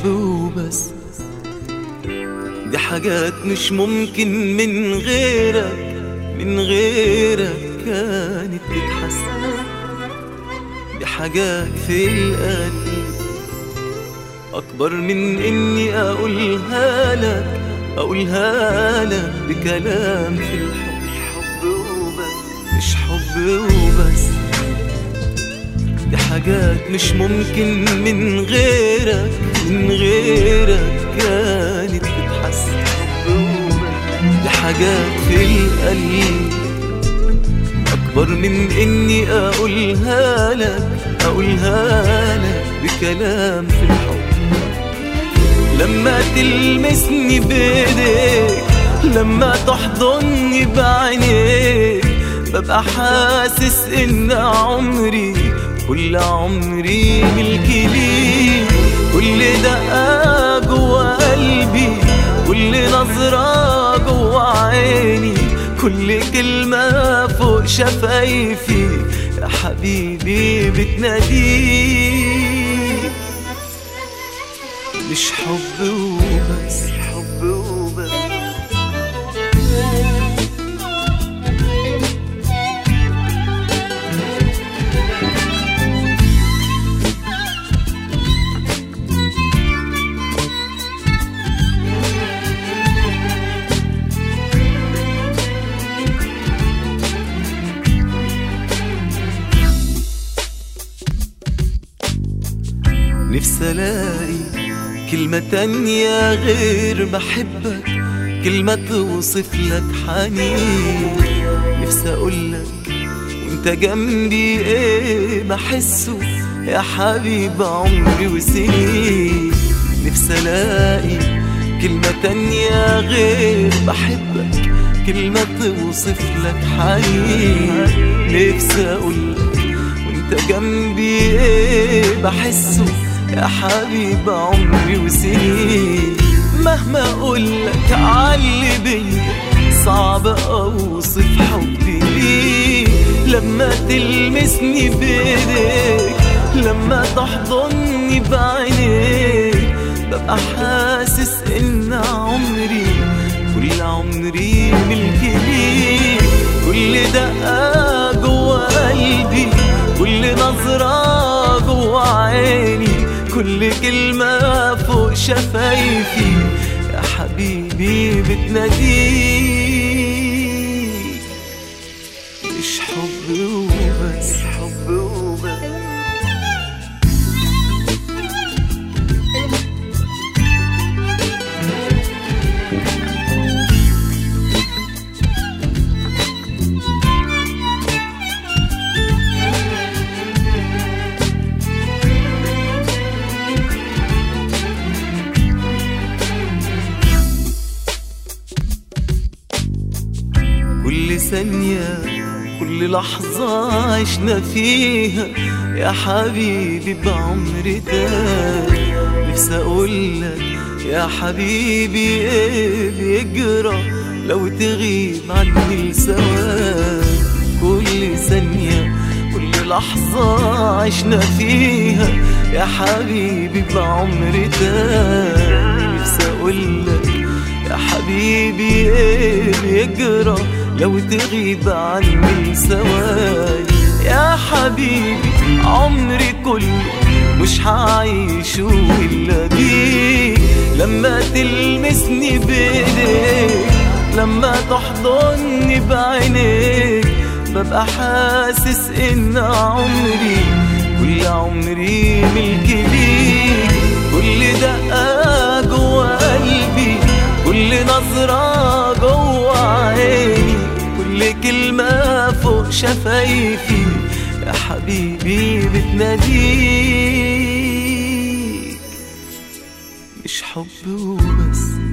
حب وبس دي حاجات مش ممكن من غيرك من غيرك كانت تتحسن دي حاجات في القلب أكبر من إني أقولها لك أقولها لك بكلام في الحب حب وبس مش حب وبس دي حاجات مش ممكن من غيرك من غيرك كانت تتحسن حب وبس دي حاجات في القلب أكبر من إني أقولها لك أقولها لك بكلام في الحب لما تلمسني بإيديك لما تحضني بعينيك ببقى حاسس إن عمري كل عمري ملكي ليك كل دقة جوا قلبي كل نظرة جوا عيني كل كلمة فوق شفايفي يا حبيبي بتناديك مش حب وبس حب وبس نفسي الاقي كلمة تانية غير بحبك كلمة توصف لك حنين نفسي اقولك وانت جنبي ايه بحسه يا حبيب عمري وسنين نفسي الاقي كلمة تانية غير بحبك كلمة توصف لك حنين نفسي اقولك وانت جنبي ايه بحسه يا حبيب عمري وسنين مهما اقولك عاللي بيا صعب اوصف حبي ليك لما تلمسني بايديك لما تحضني بعينيك ببقى حاسس ان عمري كل عمري ملكي ليك كل دقة جوا قلبي كل نظرة جوا عيني كل كلمة فوق شفايفي يا حبيبي بتناديك مش حب وبس حب وبس كل ثانية كل لحظة عشنا فيها يا حبيبي بعمر تاني نفسي أقولك يا حبيبي إيه بيجرى لو تغيب عني لثواني كل ثانية كل لحظة عشنا فيها يا حبيبي بعمر تاني نفسي أقولك يا حبيبي ايه بيجرى لو تغيب عني ثواني يا حبيبي عمري كله مش هعيشه الا بيك لما تلمسني بايديك لما تحضني بعينيك ببقى حاسس ان عمري كل عمري ملكي ليك كل دقة جوا قلبي كل نظرة جوا عيني كل كلمة فوق شفايفي يا حبيبي بتناديك مش حب وبس